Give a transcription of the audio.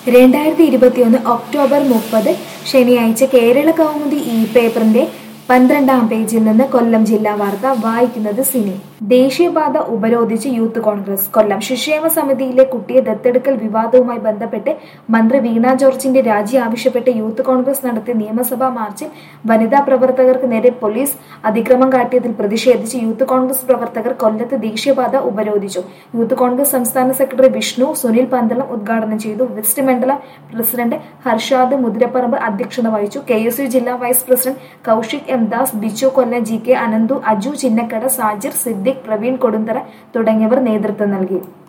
രണ്ടായിരത്തി ഇരുപത്തിയൊന്ന് ഒക്ടോബർ മുപ്പത് ശനിയാഴ്ച കേരള കൗമുദി ഇ പേപ്പറിന്റെ പന്ത്രണ്ടാം പേജിൽ നിന്ന് കൊല്ലം ജില്ലാ വാർത്ത വായിക്കുന്നത് സിനി ദേശീയപാത ഉപരോധിച്ച് യൂത്ത് കോൺഗ്രസ് കൊല്ലം ശിശുക്ഷേമ സമിതിയിലെ കുട്ടിയെ ദത്തെടുക്കൽ വിവാദവുമായി ബന്ധപ്പെട്ട് മന്ത്രി വീണ ജോർജിന്റെ രാജി ആവശ്യപ്പെട്ട് യൂത്ത് കോൺഗ്രസ് നടത്തിയ നിയമസഭാ മാർച്ചിൽ വനിതാ പ്രവർത്തകർക്ക് നേരെ പോലീസ് അതിക്രമം കാട്ടിയതിൽ പ്രതിഷേധിച്ച് യൂത്ത് കോൺഗ്രസ് പ്രവർത്തകർ കൊല്ലത്ത് ദേശീയപാത ഉപരോധിച്ചു യൂത്ത് കോൺഗ്രസ് സംസ്ഥാന സെക്രട്ടറി വിഷ്ണു സുനിൽ പന്തളം ഉദ്ഘാടനം ചെയ്തു വെസ്റ്റ് മണ്ഡലം പ്രസിഡന്റ് ഹർഷാദ് മുതിരപ്പറമ്പ് അധ്യക്ഷത വഹിച്ചു കെ എസ് യു ജില്ലാ vice president Kaushik M Das Bichu Kollam G K Ananthu Aju Chinnakkada Sajir Siddique Praveen Kodunthara തുടങ്ങിയവർ നേതൃത്വം നൽകി